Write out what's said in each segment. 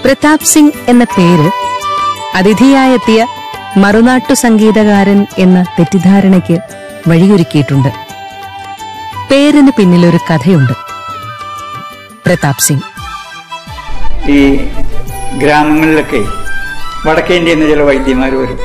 പ്രതാപ് സിംഗ് എന്ന പേര് അതിഥിയായെത്തിയ മറുനാട്ടു സംഗീതകാരൻ എന്ന തെറ്റിദ്ധാരണയ്ക്ക് വഴിയൊരുക്കിയിട്ടുണ്ട് പേരിന് പിന്നിലൊരു കഥയുണ്ട് പ്രതാപ് സിംഗ് ഈ ഗ്രാമങ്ങളിലൊക്കെ വടക്കേ ഇന്ത്യയിൽ നിന്ന് ചില വൈദ്യന്മാർ വരും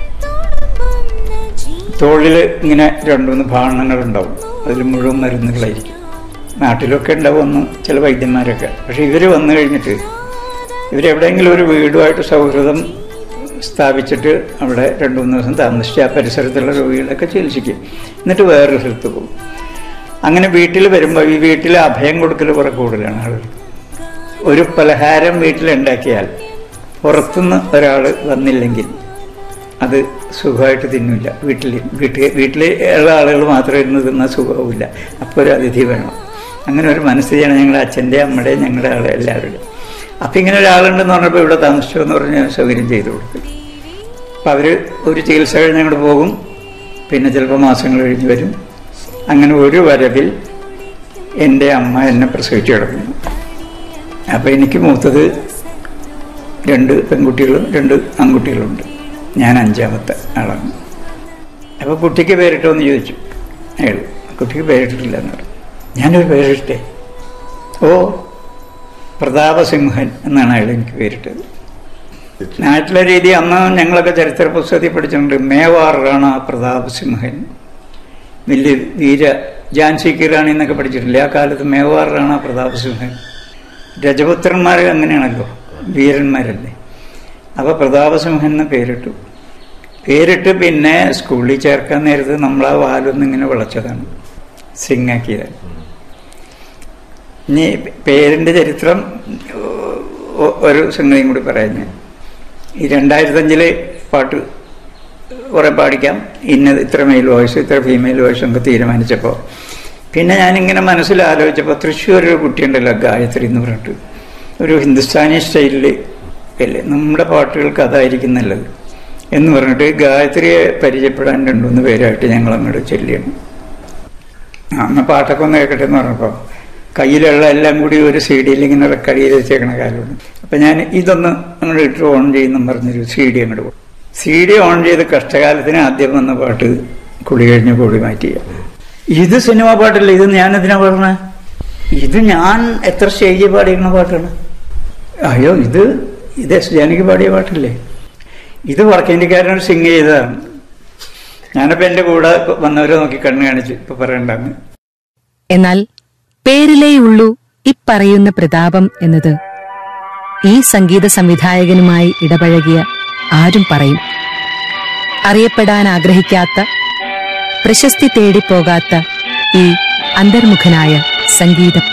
തോളിൽ ഇങ്ങനെ രണ്ടുമൂന്ന് ഭാണങ്ങൾ ഉണ്ടാവും അതിൽ മുഴുവൻ മരുന്നുകളായിരിക്കും നാട്ടിലൊക്കെ ഉണ്ടാവും ഒന്ന് ചില വൈദ്യന്മാരൊക്കെ പക്ഷെ ഇവർ വന്നു കഴിഞ്ഞിട്ട് ഇവരെവിടെയെങ്കിലും ഒരു വീടുമായിട്ട് സൗഹൃദം സ്ഥാപിച്ചിട്ട് അവിടെ രണ്ടു മൂന്ന് ദിവസം താമസിച്ച് ആ പരിസരത്തുള്ള രോഗികളൊക്കെ ചികിത്സിക്കും എന്നിട്ട് വേറൊരു സ്ഥലത്ത് പോകും അങ്ങനെ വീട്ടിൽ വരുമ്പോൾ ഈ വീട്ടിൽ അഭയം കൊടുക്കൽ കുറെ കൂടുതലാണ് ആളുകൾ ഒരു പലഹാരം വീട്ടിലുണ്ടാക്കിയാൽ പുറത്തുനിന്ന് ഒരാൾ വന്നില്ലെങ്കിൽ അത് സുഖമായിട്ട് തിന്നില്ല വീട്ടിൽ വീട്ടിൽ വീട്ടിൽ ഉള്ള ആളുകൾ മാത്രം ഇരുന്ന് തിന്നാൽ സുഖമാവില്ല അപ്പോൾ ഒരു അതിഥി വേണം അങ്ങനെ ഒരു മനസ്സിലാണ് ഞങ്ങളുടെ അച്ഛൻ്റെ അമ്മയുടെയും ഞങ്ങളുടെ ആളെ എല്ലാവരുടെയും അപ്പം ഇങ്ങനെ ഒരാളുണ്ടെന്ന് പറഞ്ഞപ്പോൾ ഇവിടെ താമസിച്ചു എന്ന് പറഞ്ഞ് സൗകര്യം ചെയ്തു കൊടുത്തു അപ്പം അവർ ഒരു ചികിത്സ കഴിഞ്ഞ് അങ്ങോട്ട് പോകും പിന്നെ ചിലപ്പോൾ മാസങ്ങൾ കഴിഞ്ഞ് വരും അങ്ങനെ ഒരു വരവിൽ എൻ്റെ അമ്മ എന്നെ പ്രസവിച്ചു കിടക്കുന്നു അപ്പോൾ എനിക്ക് മൂത്തത് രണ്ട് പെൺകുട്ടികളും രണ്ട് ആൺകുട്ടികളുണ്ട് ഞാൻ അഞ്ചാമത്തെ ആളാണ് അപ്പോൾ കുട്ടിക്ക് പേരിട്ടോ എന്ന് ചോദിച്ചു അയാൾ കുട്ടിക്ക് പേരിട്ടിട്ടില്ല എന്ന് പറഞ്ഞു ഞാനൊരു പേരിട്ടേ ഓ പ്രതാപസിംഹൻ എന്നാണ് അയാൾ എനിക്ക് പേരിട്ടത് നാട്ടിലെ രീതി അന്ന് ഞങ്ങളൊക്കെ ചരിത്ര പുസ്തകത്തിൽ പഠിച്ചിട്ടുണ്ട് മേവാർ റാണ പ്രതാപസിംഹൻ വലിയ വീര ജാൻസി റാണി എന്നൊക്കെ പഠിച്ചിട്ടില്ലേ ആ കാലത്ത് മേവാർ റാണ പ്രതാപസിംഹൻ രജപുത്രന്മാർ അങ്ങനെയാണല്ലോ വീരന്മാരല്ലേ അപ്പോൾ പ്രതാപസിംഹൻ എന്ന് പേരിട്ടു പേരിട്ട് പിന്നെ സ്കൂളിൽ ചേർക്കാൻ നേരത്ത് നമ്മൾ ആ വാലൊന്നും ഇങ്ങനെ വിളച്ചതാണ് സിംഗാക്കിയത് ഇനി പേരിൻ്റെ ചരിത്രം ഒ- ഒരു സംഗതിയും കൂടി പറയാം ഞാൻ ഈ രണ്ടായിരത്തഞ്ചില് പാട്ട് കുറെ പാടിക്കാം ഇന്നത് ഇത്ര മെയിൽ വോയിസ് ഇത്ര ഫീമെയിൽ വോയിസ് ഒക്കെ തീരുമാനിച്ചപ്പോൾ പിന്നെ ഞാനിങ്ങനെ മനസ്സിൽ ആലോചിച്ചപ്പോൾ തൃശ്ശൂർ ഒരു കുട്ടിയുണ്ടല്ലോ ഗായത്രി എന്ന് പറഞ്ഞിട്ട് ഒരു ഹിന്ദുസ്ഥാനി സ്റ്റൈലിൽ അല്ലേ നമ്മുടെ പാട്ടുകൾക്ക് അതായിരിക്കും നല്ലത് എന്ന് പറഞ്ഞിട്ട് ഗായത്രിയെ പരിചയപ്പെടാൻ രണ്ടുമൂന്ന് പേരായിട്ട് ഞങ്ങൾ അങ്ങോട്ട് ചെല്ലിയാണ് ആ, എന്നാ പാട്ടൊക്കെ ഒന്ന് കേൾക്കട്ടെ എന്ന് പറഞ്ഞപ്പോൾ കയ്യിലുള്ള എല്ലാം കൂടി ഒരു സി ഡിയിൽ ഇങ്ങനെ റെക്കോർഡ് ചെയ്ത് വെച്ചേക്കണ കാലമാണ് അപ്പം ഞാൻ ഇതൊന്ന് അങ്ങോട്ട് ഇട്ട് ഓൺ ചെയ്യുന്നു പറഞ്ഞൊരു സി ഡി അങ്ങോട്ട് കൊടുക്കും സി ഡി ഓൺ ചെയ്ത് കഷ്ടകാലത്തിന് ആദ്യം വന്ന പാട്ട് കുളി കഴിഞ്ഞ് കുളി മാറ്റിയ ഇത് സിനിമ പാട്ടല്ല ഇത് ഞാൻ എന്തിനാ പറഞ്ഞ ഇത് ഞാൻ എത്ര സ്റ്റേജിൽ പാടിയിരുന്ന പാട്ടാണ് അയ്യോ ഇത് ഇത് എസ് ജാനകി പാടിയ പാട്ടല്ലേ ഇത് വടക്കേന്ത്യക്കാരനോട് സിംഗ് ചെയ്തതാണ് ഞാനപ്പോൾ എൻ്റെ കൂടെ വന്നവരെ നോക്കി കണ്ണ് കാണിച്ച് ഇപ്പൊ പറയണ്ടെന്ന് എന്നാൽ പേരിലേയുള്ളൂ ഇപ്പറയുന്ന പ്രതാപം എന്നത് ഈ സംഗീത സംവിധായകനുമായി ഇടപഴകിയ ആരും പറയും അറിയപ്പെടാൻ ആഗ്രഹിക്കാത്ത പ്രശസ്തി തേടിപ്പോകാത്ത ഈ അന്തർമുഖനായ സംഗീത